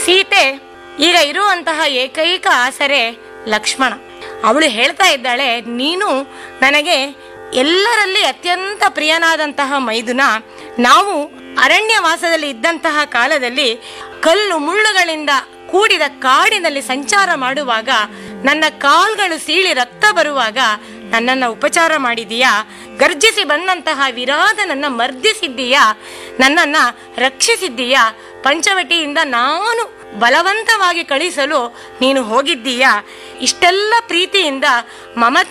ಸೀತೆ ಈಗ ಇರುವಂತಹ ಏಕೈಕ ಆಸರೆ ಲಕ್ಷ್ಮಣ ಅವಳು ಹೇಳ್ತಾ ಇದ್ದಾಳೆ ನೀನು ನನಗೆ ಎಲ್ಲರಲ್ಲಿ ಅತ್ಯಂತ ಪ್ರಿಯನಾದಂತಹ ಮೈದುನ ನಾವು ಅರಣ್ಯವಾಸದಲ್ಲಿ ಇದ್ದಂತಹ ಕಾಲದಲ್ಲಿ ಕಲ್ಲು ಮುಳ್ಳುಗಳಿಂದ ಕೂಡಿದ ಕಾಡಿನಲ್ಲಿ ಸಂಚಾರ ಮಾಡುವಾಗ ನನ್ನ ಕಾಲ್ಗಳು ಸೀಳಿ ರಕ್ತ ಬರುವಾಗ ನನ್ನನ್ನ ಉಪಚಾರ ಮಾಡಿದೀಯಾ ಗರ್ಜಿಸಿ ಬಂದಂತಹ ವಿರಾಧನನ್ನ ಮರ್ದಿಸಿದ್ದೀಯಾ ನನ್ನನ್ನ ರಕ್ಷಿಸಿದ್ದೀಯಾ ಪಂಚವಟಿಯಿಂದ ನಾನು ಬಲವಂತವಾಗಿ ಕಳಿಸಲು ನೀನು ಹೋಗಿದ್ದೀಯಾ ಇಷ್ಟೆಲ್ಲ ಪ್ರೀತಿಯಿಂದ ಮಮತೆ